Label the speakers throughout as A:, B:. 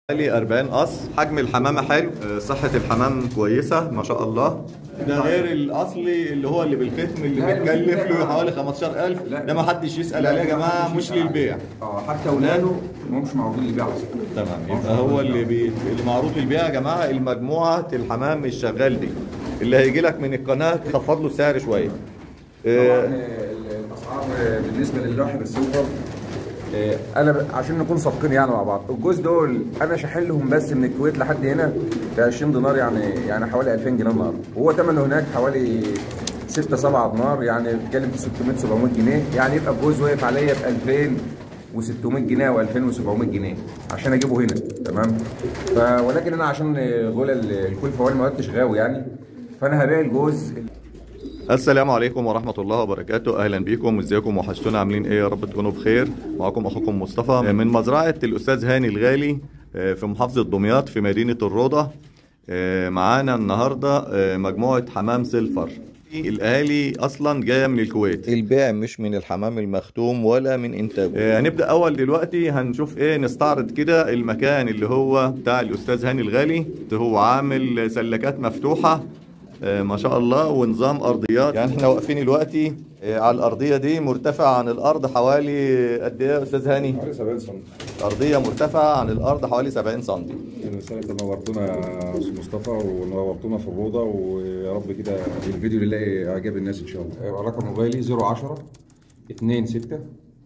A: حوالي 40 قص حجم الحمامه حلو آه، صحه الحمام كويسه ما شاء الله ده غير الاصلي اللي هو اللي بالختم اللي
B: لا،
A: بيتكلف
B: لا.
A: له حوالي 15000
B: لا.
A: ده ما حدش يسال عليه يا جماعه مش للبيع
B: اه حتى اولاده ما همش معروضين للبيع اصلا
A: تمام يبقى هو اللي بي... اللي معروض للبيع يا جماعه المجموعه الحمام الشغال دي اللي هيجي لك من القناه تخفض له السعر شويه
B: طبعا
A: آه،
B: آه، الاسعار آه، بالنسبه للواحد السوبر آه، انا ب... عشان نكون صادقين يعني مع بعض الجوز دول انا شاحلهم بس من الكويت لحد هنا ب 20 دينار يعني يعني حوالي 2000 جنيه النهارده وهو ثمنه هناك حوالي 6 7 دينار يعني بتتكلم في 600 700 جنيه يعني يبقى الجوز واقف عليا ب 2600 جنيه او 2700 جنيه عشان اجيبه هنا تمام ف... ولكن انا عشان آه، غلا ال- الكلفه وانا ما عدتش غاوي يعني فانا هبيع الجوز
A: السلام عليكم ورحمة الله وبركاته أهلا بكم ازيكم وحشتونا عاملين ايه يا رب تكونوا بخير معكم أخوكم مصطفى من مزرعة الأستاذ هاني الغالي آه، في محافظة دمياط في مدينة الروضة آه، معانا النهاردة آه، مجموعة حمام سيلفر الأهالي أصلا جاية من الكويت البيع مش من الحمام المختوم ولا من إنتاجه هنبدأ أول دلوقتي هنشوف ايه نستعرض كده المكان اللي هو بتاع الأستاذ هاني الغالي هو عامل سلكات مفتوحة آه، ما شاء الله ونظام ارضيات يعني احنا واقفين دلوقتي آه، على الارضيه دي مرتفعه عن الارض حوالي قد ايه يا استاذ هاني
C: حوالي 70 سم
A: ارضيه مرتفعه عن الارض حوالي 70 سم
C: رسالة نورتونا يا أستاذ مصطفى ونورتونا في الروضة ويا رب كده الفيديو يلاقي إعجاب الناس إن شاء الله. رقم موبايلي 010 26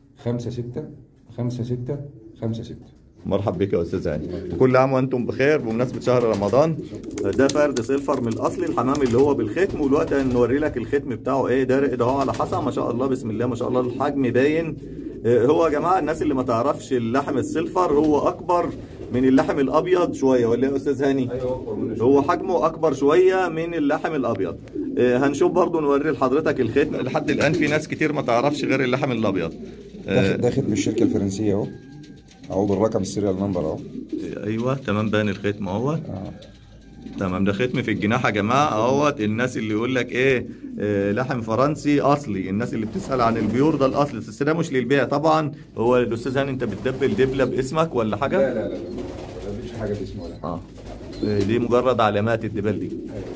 C: 56 56 56
A: مرحب بك يا استاذ هاني كل عام وانتم بخير بمناسبه شهر رمضان ده فرد سيلفر من الاصلي الحمام اللي هو بالختم والوقت هنوري لك الختم بتاعه ايه ده ده اهو على حصى ما شاء الله بسم الله ما شاء الله الحجم باين آه، هو يا جماعه الناس اللي ما تعرفش اللحم السيلفر هو اكبر من اللحم الابيض شويه ولا ايه يا استاذ هاني
B: ايوه اكبر منه
A: هو حجمه اكبر شويه من اللحم الابيض آه، هنشوف برضو نوري لحضرتك الختم لحد الان في ناس كتير ما تعرفش غير اللحم الابيض آه،
C: ده ختم الشركة الفرنسية أهو أهو بالرقم السيريال نمبر أهو
A: ايوه تمام بان الختم اهوت تمام ده ختم في الجناح يا جماعه اهوت الناس اللي يقول لك ايه آه، لحم فرنسي اصلي الناس اللي بتسال عن البيور ده الاصلي بس ده مش للبيع طبعا هو الاستاذ هاني انت بتدبل دبله باسمك ولا حاجه
C: لا لا لا لا ما فيش حاجة باسمه ولا حاجة.
A: اه آه، دي مجرد علامات الدبل دي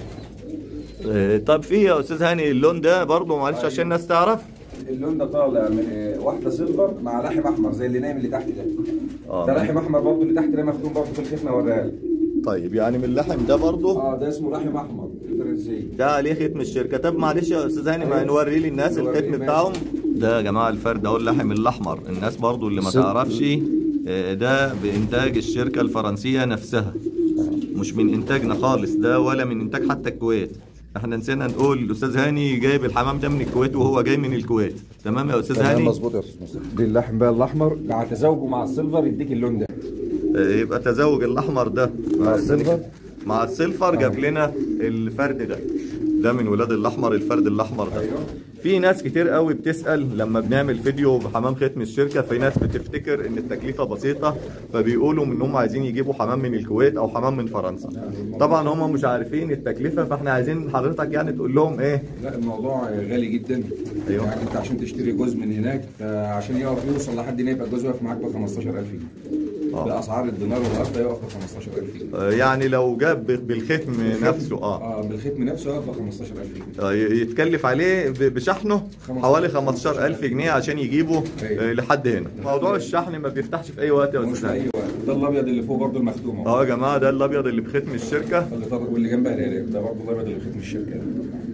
A: آه، طب في يا استاذ هاني اللون ده برضه معلش عشان الناس تعرف
B: اللون ده طالع من آه، واحده سيلفر مع لحم احمر زي اللي نايم اللي تحت ده
A: اه
B: ده لحم احمر برضه اللي تحت ده مختوم برضه في الختمه اوريها لك
A: طيب يعني من اللحم ده برضه
B: اه ده اسمه لحم احمر الفرنسي
A: ده عليه ختم الشركه طب معلش يا استاذ هاني ما نوري لي الناس
B: نوري
A: الختم
B: ماشي.
A: بتاعهم ده يا جماعه الفرد اهو اللحم الاحمر الناس برضو اللي ما
C: سب-
A: تعرفش آه، ده بانتاج الشركه الفرنسيه نفسها مش من انتاجنا خالص ده ولا من انتاج حتى الكويت احنا نسينا نقول الاستاذ هاني جايب الحمام ده من الكويت وهو جاي من الكويت تمام يا استاذ
C: تمام
A: هاني
C: مظبوط يا أستاذ مصطفى
B: دي اللحم بقى الاحمر مع تزاوجه مع السيلفر يديك اللون ده
A: آه، يبقى تزوج الاحمر ده
C: مع السيلفر؟
A: مع السيلفر جاب لنا الفرد ده ده من ولاد الاحمر الفرد الاحمر ده في ناس كتير قوي بتسال لما بنعمل فيديو بحمام ختم الشركه في ناس بتفتكر ان التكلفه بسيطه فبيقولوا ان هم عايزين يجيبوا حمام من الكويت او حمام من فرنسا طبعا هم مش عارفين التكلفه فاحنا عايزين حضرتك يعني تقول لهم ايه
B: لا الموضوع غالي جدا
A: أيوه.
B: يعني انت عشان تشتري جوز من هناك عشان يقف يوصل لحد هنا يبقى الجوز واقف معاك ب 15000 جنيه
A: آه.
B: باسعار الدينار والارض يقف ب 15000 جنيه
A: آه، يعني لو جاب بالختم نفسه اه
B: اه بالختم نفسه يقف ب 15000 جنيه
A: آه، يتكلف عليه ب- بشحنه حوالي 15000 جنيه عشان يجيبه
B: أيوه.
A: آه، لحد هنا موضوع الشحن ما بيفتحش في اي وقت يا
B: مش
A: استاذ
B: في
A: هاني.
B: اي وقت ده الابيض اللي فوق برضه المختوم اهو
A: اه يا جماعه ده الابيض اللي بختم الشركه
B: اللي طالع واللي جنبها الهلال ده برضه الابيض اللي ختم الشركه ده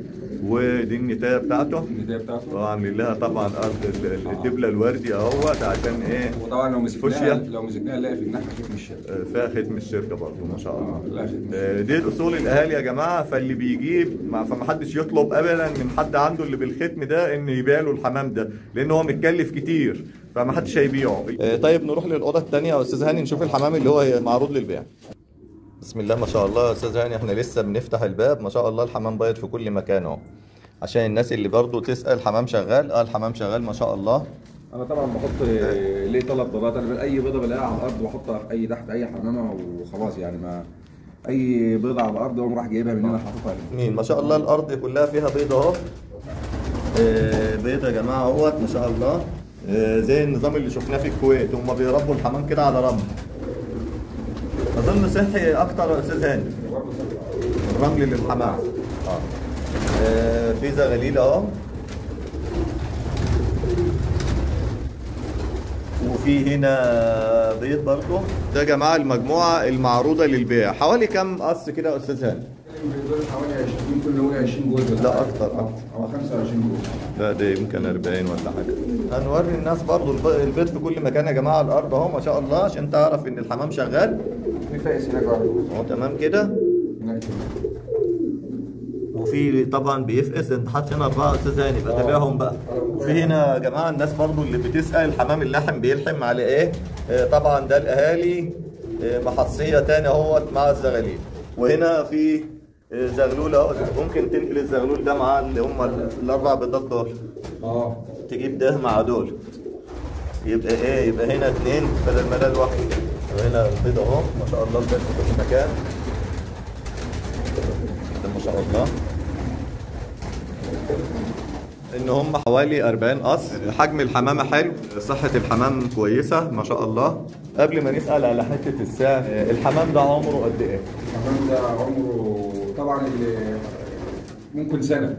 A: ودي النتايه بتاعته
B: الندايه بتاعته
A: اه عاملين لها طبعا ارض ال- ال- الدبله الوردي اهوت عشان ايه
B: وطبعا لو مسكناها
A: فوشيا.
B: لو مسكناها نلاقي في الناحيه ختم الشركه
A: آه، فيها ختم الشركه برضه ما شاء الله
B: لا ختم
A: آه، دي الاصول الاهالي يا جماعه فاللي بيجيب ما فما حدش يطلب ابدا من حد عنده اللي بالختم ده ان يبيع له الحمام ده لان هو متكلف كتير فما حدش هيبيعه آه، طيب نروح للاوضه الثانيه يا استاذ هاني نشوف الحمام اللي هو معروض للبيع بسم الله ما شاء الله يا استاذ هاني احنا لسه بنفتح الباب ما شاء الله الحمام بايض في كل مكان اهو عشان الناس اللي برضو تسال حمام شغال اه الحمام شغال ما شاء الله
B: انا طبعا بحط ليه ثلاث بيضات انا اي بيضه بلاقيها على الارض واحطها في اي تحت اي حمامه وخلاص يعني ما اي بيضه على الارض اقوم راح جايبها من هنا حاططها هنا
A: مين ما شاء الله الارض كلها فيها بيض اهو آه، بيض يا جماعه اهوت ما شاء الله آه، زي النظام اللي شفناه في الكويت هم بيربوا الحمام كده على رمل اظن صحي اكتر يا استاذ هاني الرمل للحمام اه آه، في زغاليل اهو وفي هنا بيض برضه ده يا جماعه المجموعه المعروضه للبيع حوالي كام قص كده يا استاذ هاني
B: دول حوالي 20 ممكن نقول 20 جوز ولا
A: لا
B: حاجة.
A: أكتر، أكتر.
B: او 25 جوز
A: لا ده يمكن 40 ولا حاجه هنوري الناس برضو الب- البيض في كل مكان يا جماعه على الارض اهو ما شاء الله عشان تعرف ان الحمام شغال
B: في فائس هناك واحد
A: اهو تمام كده
B: هناك
A: وفي طبعا بيفقس انت حاطط هنا اربعه استاذ هاني يبقى تابعهم بقى وفي هنا يا جماعه الناس برضو اللي بتسال الحمام اللحم بيلحم على ايه آه، طبعا ده الاهالي آه، محصيه تاني اهوت مع الزغاليل وهنا في آه، زغلول اهو ممكن تنقل الزغلول ده مع اللي هم ال- الاربع بيضات دول
B: اه
A: تجيب ده مع دول يبقى ايه يبقى هنا اتنين بدل ما ده لوحده وهنا البيض اهو ما شاء الله البيض في كل مكان ده ما شاء الله ان هم حوالي 40 قص حجم الحمامه حلو صحه الحمام كويسه ما شاء الله قبل ما نسال على حته السعر الحمام ده عمره قد ايه
B: الحمام ده عمره طبعا اللي ممكن سنه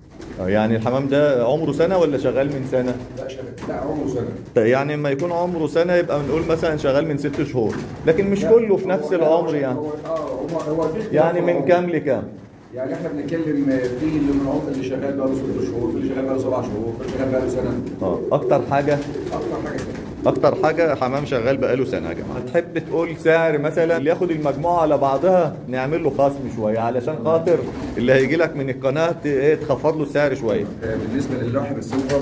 A: يعني الحمام ده عمره سنه ولا شغال من سنه
B: لا شغال لا عمره سنه
A: يعني لما يكون عمره سنة يبقى بنقول مثلا شغال من ست شهور لكن مش كله في نفس العمر يعني
B: هو اه هو هو في اختلاف
A: يعني
B: في
A: من
B: العمر.
A: كام لكام
B: يعني احنا بنتكلم في اللي من العمر اللي شغال بقاله ست شهور في اللي شغال بقاله سبع شهور في اللي شغال بقاله سنه
A: اه اكتر حاجة
B: اكتر حاجه كده
A: اكتر حاجة حمام شغال بقاله سنة يا جماعة تحب تقول سعر مثلا اللي ياخد المجموعة على بعضها نعمل له خصم شوية علشان خاطر اللي هيجي لك من القناة ت- ايه تخفض له السعر شوية
B: آه، بالنسبه للوحي السيلفر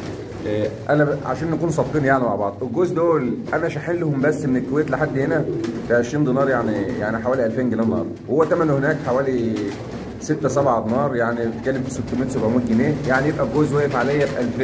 B: آه، انا ب... عشان نكون صادقين يعني مع بعض الجوز دول انا شاحلهم بس من الكويت لحد هنا ب 20 دينار يعني يعني حوالي 2000 جنيه النهارده وهو ثمنه هناك حوالي 6 7 دينار يعني بتتكلم في 600 700 جنيه يعني يبقى الجوز واقف عليا ب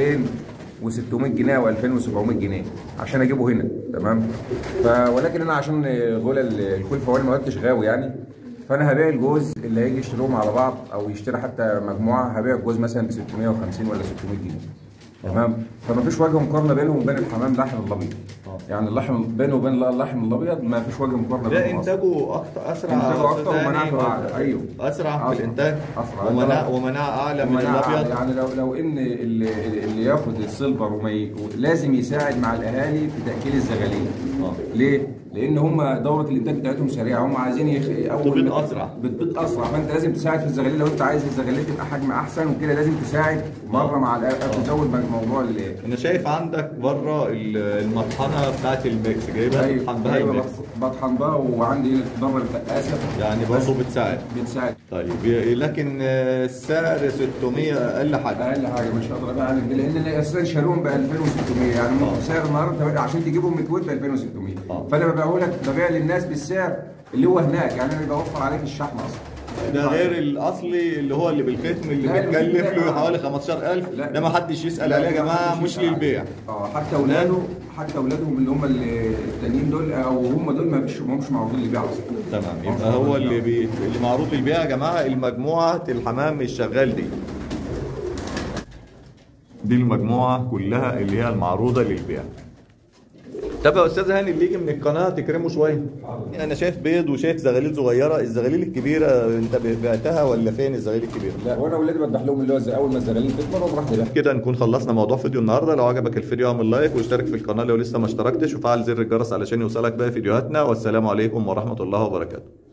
B: 2600 جنيه او 2700 جنيه عشان اجيبه هنا تمام ف ولكن انا عشان غلا الكلفه وانا ما قلتش غاوي يعني فانا هبيع الجوز اللي هيجي يشتروهم على بعض او يشتري حتى مجموعه هبيع الجوز مثلا ب 650 ولا 600 جنيه تمام فما فيش وجه مقارنه بينهم وبين الحمام اللحم الابيض يعني اللحم بينه وبين اللحم الابيض ما فيش وجه مقارنه
A: ده
B: بينهم أصلاً.
A: انتاجه اكتر اسرع
B: إنتاجه
A: أستاذ
B: أكتر
A: هاني،
B: ومناعته أعلى، أيوه.
A: اسرع
B: أسرع.
A: في الانتاج
B: أسرع.
A: ومناعة ومناعة اعلى من
B: ومناعة أعلى.
A: الابيض
B: يعني لو لو ان اللي, اللي ياخد السيلفر وما ي... لازم يساعد مع الاهالي في تاكيل الزغاليل
A: آه.
B: ليه؟ لان هم دوره الانتاج بتاعتهم سريعه هم عايزين يخ... اول
A: تبيض
B: ما-
A: أسرع.
B: بتبيض اسرع فانت لازم تساعد في الزغاليل لو انت عايز الزغاليل تبقى حجم احسن وكده لازم تساعد مره مع الأ- تزود موضوع ال
A: انا شايف عندك بره ال- المطحنه بتاعت الميكس جايبها تطحن بها
B: ايوه
A: الميكس
B: بطحن بقى وعندي ضرب الفقاسه
A: يعني برضه بتساعد
B: بتساعد
A: طيب لكن آه، السعر 600 اقل حاجه
B: اقل حاجه مش هقدر ابيع عنك لان اساسا شالوهم ب 2600 يعني ممكن سعر النهارده عشان تجيبهم من الكويت ب 2600
A: آه.
B: فانا ببيعه لك ببيع للناس بالسعر اللي هو هناك يعني انا بوفر عليك الشحن اصلا
A: ده غير الاصلي اللي هو اللي بالختم اللي
B: لا،
A: بيتكلف له
B: لا.
A: حوالي 15000
B: لا.
A: ده ما حدش يسال عليه يا جماعه مش للبيع
B: اه حتى اولاده حتى اولادهم اللي هم اللي التانيين دول او هم دول ما فيش ما همش معروضين للبيع اصلا
A: تمام يبقى هو اللي بي... اللي معروض للبيع يا جماعه المجموعه الحمام الشغال دي دي المجموعه كلها اللي هي المعروضه للبيع طب يا استاذ هاني اللي يجي من القناه تكرمه شويه انا شايف بيض وشايف زغاليل صغيره الزغاليل الكبيره انت بعتها ولا فين الزغاليل الكبيره
B: لا وانا اولادي بذبح لهم اللي هو زي اول ما الزغالين تكبر وبروح ذبح
A: كده نكون خلصنا موضوع فيديو النهارده لو عجبك الفيديو اعمل لايك واشترك في القناه لو لسه ما اشتركتش وفعل زر الجرس علشان يوصلك باقي فيديوهاتنا والسلام عليكم ورحمه الله وبركاته